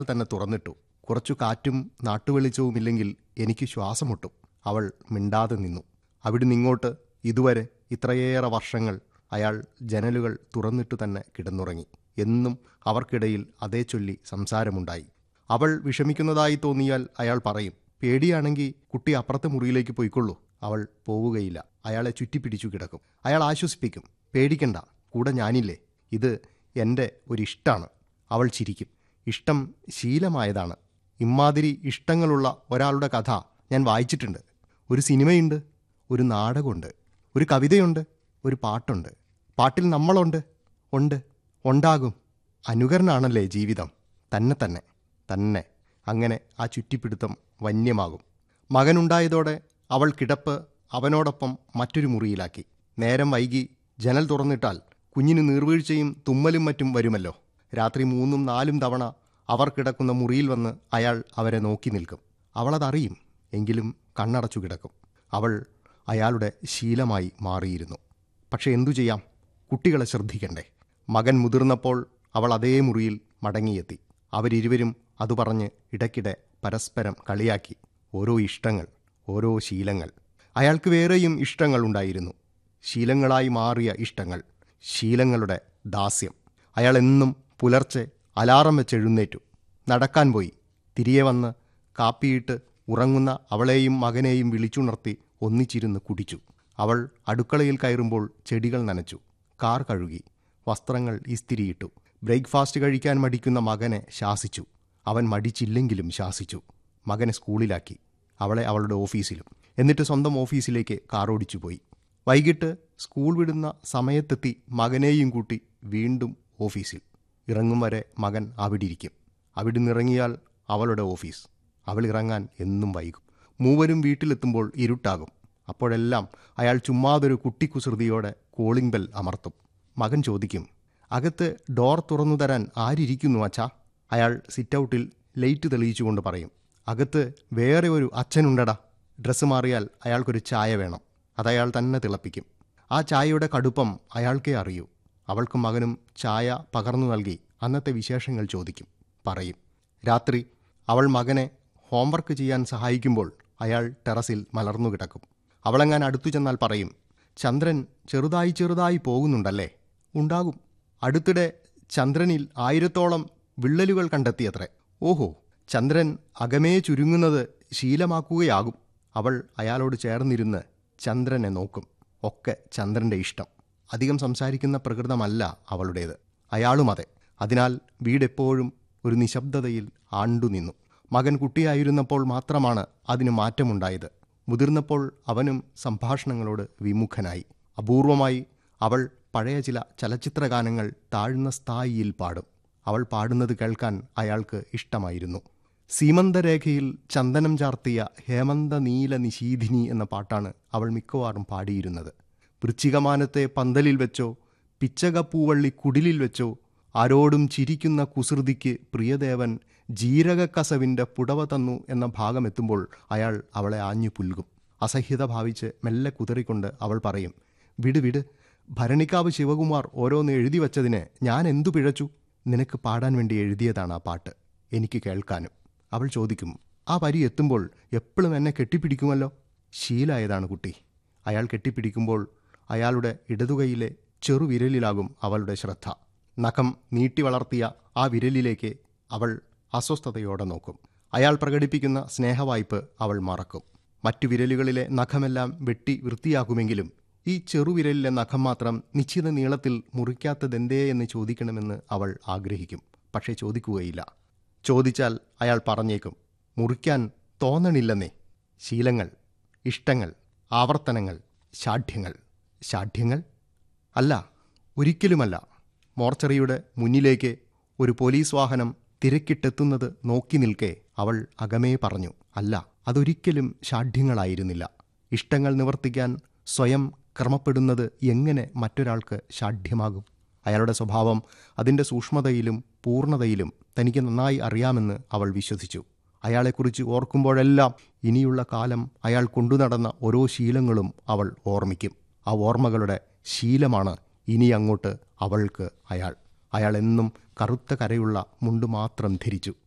തന്നെ തുറന്നിട്ടു കുറച്ചു കാറ്റും നാട്ടുവെളിച്ചവുമില്ലെങ്കിൽ എനിക്ക് ശ്വാസം മുട്ടും അവൾ മിണ്ടാതെ നിന്നു അവിടുന്ന് ഇങ്ങോട്ട് ഇതുവരെ ഇത്രയേറെ വർഷങ്ങൾ അയാൾ ജനലുകൾ തുറന്നിട്ടു തന്നെ കിടന്നുറങ്ങി എന്നും അവർക്കിടയിൽ അതേ ചൊല്ലി സംസാരമുണ്ടായി അവൾ വിഷമിക്കുന്നതായി തോന്നിയാൽ അയാൾ പറയും പേടിയാണെങ്കിൽ കുട്ടി അപ്പുറത്തെ മുറിയിലേക്ക് പോയിക്കൊള്ളൂ അവൾ പോവുകയില്ല അയാളെ ചുറ്റിപ്പിടിച്ചു കിടക്കും അയാൾ ആശ്വസിപ്പിക്കും പേടിക്കണ്ട കൂടെ ഞാനില്ലേ ഇത് എൻ്റെ ഒരിഷ്ടാണ് അവൾ ചിരിക്കും ഇഷ്ടം ശീലമായതാണ് ഇമ്മാതിരി ഇഷ്ടങ്ങളുള്ള ഒരാളുടെ കഥ ഞാൻ വായിച്ചിട്ടുണ്ട് ഒരു സിനിമയുണ്ട് ഒരു നാടകമുണ്ട് ഒരു കവിതയുണ്ട് ഒരു പാട്ടുണ്ട് പാട്ടിൽ നമ്മളുണ്ട് ഉണ്ട് ഉണ്ടാകും അനുകരണാണല്ലേ ജീവിതം തന്നെ തന്നെ തന്നെ അങ്ങനെ ആ ചുറ്റിപ്പിടുത്തം വന്യമാകും മകനുണ്ടായതോടെ അവൾ കിടപ്പ് അവനോടൊപ്പം മറ്റൊരു മുറിയിലാക്കി നേരം വൈകി ജനൽ തുറന്നിട്ടാൽ കുഞ്ഞിന് നീർവീഴ്ചയും തുമ്മലും മറ്റും വരുമല്ലോ രാത്രി മൂന്നും നാലും തവണ അവർ കിടക്കുന്ന മുറിയിൽ വന്ന് അയാൾ അവരെ നോക്കി നിൽക്കും അവളതറിയും എങ്കിലും കണ്ണടച്ചു കിടക്കും അവൾ അയാളുടെ ശീലമായി മാറിയിരുന്നു പക്ഷെ എന്തു ചെയ്യാം കുട്ടികളെ ശ്രദ്ധിക്കണ്ടേ മകൻ മുതിർന്നപ്പോൾ അവൾ അതേ മുറിയിൽ മടങ്ങിയെത്തി അവരിരുവരും അത് പറഞ്ഞ് ഇടയ്ക്കിടെ പരസ്പരം കളിയാക്കി ഓരോ ഇഷ്ടങ്ങൾ ഓരോ ശീലങ്ങൾ അയാൾക്ക് വേറെയും ഇഷ്ടങ്ങൾ ഉണ്ടായിരുന്നു ശീലങ്ങളായി മാറിയ ഇഷ്ടങ്ങൾ ശീലങ്ങളുടെ ദാസ്യം അയാൾ എന്നും പുലർച്ചെ അലാറം വെച്ച് എഴുന്നേറ്റു നടക്കാൻ പോയി തിരികെ വന്ന് കാപ്പിയിട്ട് ഉറങ്ങുന്ന അവളെയും മകനെയും വിളിച്ചുണർത്തി ഒന്നിച്ചിരുന്ന് കുടിച്ചു അവൾ അടുക്കളയിൽ കയറുമ്പോൾ ചെടികൾ നനച്ചു കാർ കഴുകി വസ്ത്രങ്ങൾ ഇസ്തിരിയിട്ടു ബ്രേക്ക്ഫാസ്റ്റ് കഴിക്കാൻ മടിക്കുന്ന മകനെ ശാസിച്ചു അവൻ മടിച്ചില്ലെങ്കിലും ശാസിച്ചു മകനെ സ്കൂളിലാക്കി അവളെ അവളുടെ ഓഫീസിലും എന്നിട്ട് സ്വന്തം ഓഫീസിലേക്ക് കാറോടിച്ചു പോയി വൈകിട്ട് സ്കൂൾ വിടുന്ന സമയത്തെത്തി മകനെയും കൂട്ടി വീണ്ടും ഓഫീസിൽ ഇറങ്ങും വരെ മകൻ അവിടെ ഇരിക്കും അവിടുന്ന് ഇറങ്ങിയാൽ അവളുടെ ഓഫീസ് അവൾ ഇറങ്ങാൻ എന്നും വൈകും മൂവരും വീട്ടിലെത്തുമ്പോൾ ഇരുട്ടാകും അപ്പോഴെല്ലാം അയാൾ ചുമ്മാതൊരു കുട്ടിക്കുസൃതിയോടെ കോളിംഗ് ബെൽ അമർത്തും മകൻ ചോദിക്കും അകത്ത് ഡോർ തുറന്നു തരാൻ ആരിയ്ക്കുന്നു അച്ഛാ അയാൾ സിറ്റൗട്ടിൽ ലൈറ്റ് തെളിയിച്ചുകൊണ്ട് പറയും അകത്ത് വേറെ ഒരു അച്ഛനുണ്ടടാ ഡ്രസ്സ് മാറിയാൽ അയാൾക്കൊരു ചായ വേണം അതയാൾ തന്നെ തിളപ്പിക്കും ആ ചായയുടെ കടുപ്പം അയാൾക്കേ അറിയൂ അവൾക്കും മകനും ചായ പകർന്നു നൽകി അന്നത്തെ വിശേഷങ്ങൾ ചോദിക്കും പറയും രാത്രി അവൾ മകനെ ഹോംവർക്ക് ചെയ്യാൻ സഹായിക്കുമ്പോൾ അയാൾ ടെറസിൽ മലർന്നു കിടക്കും അവളെങ്ങാൻ അടുത്തു ചെന്നാൽ പറയും ചന്ദ്രൻ ചെറുതായി ചെറുതായി പോകുന്നുണ്ടല്ലേ ഉണ്ടാകും അടുത്തിടെ ചന്ദ്രനിൽ ആയിരത്തോളം വിള്ളലുകൾ കണ്ടെത്തിയത്രേ ഓഹോ ചന്ദ്രൻ അകമേ ചുരുങ്ങുന്നത് ശീലമാക്കുകയാകും അവൾ അയാളോട് ചേർന്നിരുന്ന് ചന്ദ്രനെ നോക്കും ഒക്കെ ചന്ദ്രൻ്റെ ഇഷ്ടം അധികം സംസാരിക്കുന്ന പ്രകൃതമല്ല അവളുടേത് അയാളും അതെ അതിനാൽ വീടെപ്പോഴും ഒരു നിശബ്ദതയിൽ ആണ്ടുനിന്നു മകൻ കുട്ടിയായിരുന്നപ്പോൾ മാത്രമാണ് അതിന് മാറ്റമുണ്ടായത് മുതിർന്നപ്പോൾ അവനും സംഭാഷണങ്ങളോട് വിമുഖനായി അപൂർവമായി അവൾ പഴയ ചില ചലച്ചിത്ര ഗാനങ്ങൾ താഴ്ന്ന സ്ഥായിയിൽ പാടും അവൾ പാടുന്നത് കേൾക്കാൻ അയാൾക്ക് ഇഷ്ടമായിരുന്നു സീമന്തരേഖയിൽ ചന്ദനം ചാർത്തിയ ഹേമന്ത നീല നിശീധിനി എന്ന പാട്ടാണ് അവൾ മിക്കവാറും പാടിയിരുന്നത് വൃശ്ചികമാനത്തെ പന്തലിൽ വെച്ചോ പിച്ചകപ്പൂവള്ളി കുടിലിൽ വെച്ചോ ആരോടും ചിരിക്കുന്ന കുസൃതിക്ക് പ്രിയദേവൻ ജീരകക്കസവിൻ്റെ പുടവ തന്നു എന്ന ഭാഗമെത്തുമ്പോൾ അയാൾ അവളെ ആഞ്ഞു പുൽകും അസഹ്യത ഭാവിച്ച് മെല്ലെ കുതറിക്കൊണ്ട് അവൾ പറയും വിട് വിട് ഭരണിക്കാവ് ശിവകുമാർ ഓരോന്ന് എഴുതി വച്ചതിന് ഞാൻ എന്തു പിഴച്ചു നിനക്ക് പാടാൻ വേണ്ടി എഴുതിയതാണ് ആ പാട്ട് എനിക്ക് കേൾക്കാനും അവൾ ചോദിക്കും ആ വരി എത്തുമ്പോൾ എപ്പോഴും എന്നെ കെട്ടിപ്പിടിക്കുമല്ലോ ശീലായതാണ് കുട്ടി അയാൾ കെട്ടിപ്പിടിക്കുമ്പോൾ അയാളുടെ ഇടതുകൈയിലെ ചെറുവിരലിലാകും അവളുടെ ശ്രദ്ധ നഖം നീട്ടി വളർത്തിയ ആ വിരലിലേക്ക് അവൾ അസ്വസ്ഥതയോടെ നോക്കും അയാൾ പ്രകടിപ്പിക്കുന്ന സ്നേഹവായ്പ് അവൾ മറക്കും മറ്റു വിരലുകളിലെ നഖമെല്ലാം വെട്ടി വൃത്തിയാക്കുമെങ്കിലും ഈ ചെറുവിരലിലെ നഖം മാത്രം നിശ്ചിത നീളത്തിൽ മുറിക്കാത്തതെന്തേ എന്ന് ചോദിക്കണമെന്ന് അവൾ ആഗ്രഹിക്കും പക്ഷേ ചോദിക്കുകയില്ല ചോദിച്ചാൽ അയാൾ പറഞ്ഞേക്കും മുറിക്കാൻ തോന്നണില്ലെന്നേ ശീലങ്ങൾ ഇഷ്ടങ്ങൾ ആവർത്തനങ്ങൾ ശാഠ്യങ്ങൾ ശാഠ്യങ്ങൾ അല്ല ഒരിക്കലുമല്ല മോർച്ചറിയുടെ മുന്നിലേക്ക് ഒരു പോലീസ് വാഹനം തിരക്കിട്ടെത്തുന്നത് നോക്കി നിൽക്കെ അവൾ അകമേ പറഞ്ഞു അല്ല അതൊരിക്കലും ഷാഠ്യങ്ങളായിരുന്നില്ല ഇഷ്ടങ്ങൾ നിവർത്തിക്കാൻ സ്വയം ക്രമപ്പെടുന്നത് എങ്ങനെ മറ്റൊരാൾക്ക് ഷാഠ്യമാകും അയാളുടെ സ്വഭാവം അതിൻ്റെ സൂക്ഷ്മതയിലും പൂർണ്ണതയിലും തനിക്ക് നന്നായി അറിയാമെന്ന് അവൾ വിശ്വസിച്ചു അയാളെക്കുറിച്ച് ഓർക്കുമ്പോഴെല്ലാം ഇനിയുള്ള കാലം അയാൾ കൊണ്ടുനടന്ന ഓരോ ശീലങ്ങളും അവൾ ഓർമ്മിക്കും ആ ഓർമ്മകളുടെ ശീലമാണ് ഇനി അങ്ങോട്ട് അവൾക്ക് അയാൾ അയാൾ എന്നും കറുത്ത കരയുള്ള മുണ്ട് മാത്രം ധരിച്ചു